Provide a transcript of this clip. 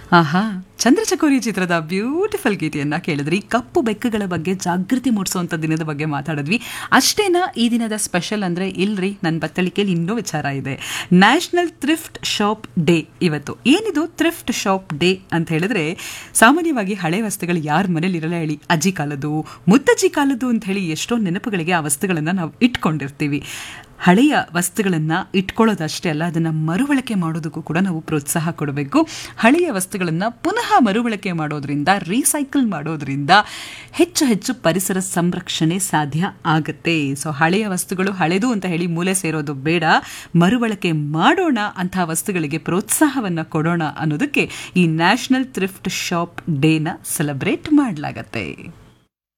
ಆಹಾ ಚಂದ್ರಚಕೋರಿ ಚಿತ್ರದ ಬ್ಯೂಟಿಫುಲ್ ಗೀತೆಯನ್ನ ಕೇಳಿದ್ರಿ ಕಪ್ಪು ಬೆಕ್ಕುಗಳ ಬಗ್ಗೆ ಜಾಗೃತಿ ಮೂಡಿಸುವಂತ ದಿನದ ಬಗ್ಗೆ ಮಾತಾಡಿದ್ವಿ ಅಷ್ಟೇನಾ ಈ ದಿನದ ಸ್ಪೆಷಲ್ ಅಂದ್ರೆ ಇಲ್ರಿ ನನ್ನ ಬತ್ತಳಿಕೆಯಲ್ಲಿ ಇನ್ನೂ ವಿಚಾರ ಇದೆ ನ್ಯಾಷನಲ್ ಥ್ರಿಫ್ಟ್ ಶಾಪ್ ಡೇ ಇವತ್ತು ಏನಿದು ಥ್ರಿಫ್ಟ್ ಶಾಪ್ ಡೇ ಅಂತ ಹೇಳಿದ್ರೆ ಸಾಮಾನ್ಯವಾಗಿ ಹಳೆ ವಸ್ತುಗಳು ಯಾರ ಮನೇಲಿ ಇರಲ್ಲ ಹೇಳಿ ಅಜ್ಜಿ ಕಾಲದ್ದು ಮುತ್ತಜ್ಜಿ ಕಾಲದ್ದು ಅಂತ ಹೇಳಿ ಎಷ್ಟೋ ನೆನಪುಗಳಿಗೆ ಆ ವಸ್ತುಗಳನ್ನ ನಾವು ಇಟ್ಕೊಂಡಿರ್ತೀವಿ ಹಳೆಯ ವಸ್ತುಗಳನ್ನು ಇಟ್ಕೊಳ್ಳೋದಷ್ಟೇ ಅಲ್ಲ ಅದನ್ನು ಮರುಬಳಕೆ ಮಾಡೋದಕ್ಕೂ ಕೂಡ ನಾವು ಪ್ರೋತ್ಸಾಹ ಕೊಡಬೇಕು ಹಳೆಯ ವಸ್ತುಗಳನ್ನು ಪುನಃ ಮರುಬಳಕೆ ಮಾಡೋದ್ರಿಂದ ರೀಸೈಕಲ್ ಮಾಡೋದ್ರಿಂದ ಹೆಚ್ಚು ಹೆಚ್ಚು ಪರಿಸರ ಸಂರಕ್ಷಣೆ ಸಾಧ್ಯ ಆಗುತ್ತೆ ಸೊ ಹಳೆಯ ವಸ್ತುಗಳು ಹಳೆದು ಅಂತ ಹೇಳಿ ಮೂಲೆ ಸೇರೋದು ಬೇಡ ಮರುಬಳಕೆ ಮಾಡೋಣ ಅಂತಹ ವಸ್ತುಗಳಿಗೆ ಪ್ರೋತ್ಸಾಹವನ್ನು ಕೊಡೋಣ ಅನ್ನೋದಕ್ಕೆ ಈ ನ್ಯಾಷನಲ್ ಥ್ರಿಫ್ಟ್ ಶಾಪ್ ಡೇನ ಸೆಲೆಬ್ರೇಟ್ ಮಾಡಲಾಗತ್ತೆ